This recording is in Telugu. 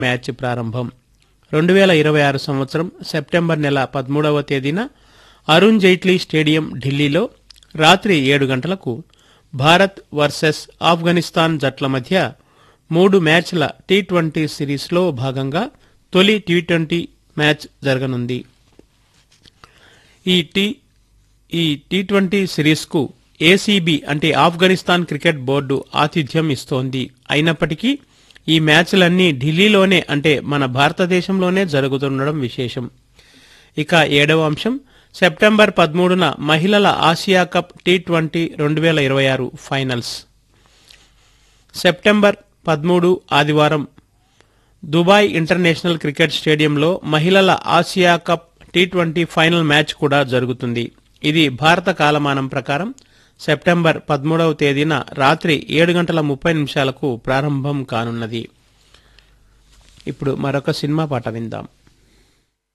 మ్యాచ్ ప్రారంభం రెండు వేల ఇరవై ఆరు సంవత్సరం సెప్టెంబర్ నెల పదమూడవ తేదీన అరుణ్ జైట్లీ స్టేడియం ఢిల్లీలో రాత్రి ఏడు గంటలకు భారత్ వర్సెస్ ఆఫ్ఘనిస్తాన్ జట్ల మధ్య మూడు మ్యాచ్ల టీ ట్వంటీ సిరీస్లో భాగంగా తొలి టీ ట్వంటీ మ్యాచ్ జరగనుంది ఈ టీ ఈ టీ ట్వంటీ సిరీస్కు ఏసీబీ అంటే ఆఫ్ఘనిస్తాన్ క్రికెట్ బోర్డు ఆతిథ్యం ఇస్తోంది అయినప్పటికీ ఈ మ్యాచ్లన్నీ ఢిల్లీలోనే అంటే మన భారతదేశంలోనే జరుగుతుండడం విశేషం ఇక ఏడవ అంశం సెప్టెంబర్ పదమూడున మహిళల ఆసియా కప్ టీ ట్వంటీ రెండు వేల ఇరవై ఆరు ఫైనల్స్ సెప్టెంబర్ పదమూడు ఆదివారం దుబాయ్ ఇంటర్నేషనల్ క్రికెట్ స్టేడియంలో మహిళల Asia cup T twenty final match కూడా జరుగుతుంది ఇది భారత కాలమానం ప్రకారం సెప్టెంబర్ పదమూడవ తేదీన రాత్రి ఏడు గంటల ముప్పై నిమిషాలకు ప్రారంభం కానున్నది ఇప్పుడు మరొక సినిమా పాట విందాం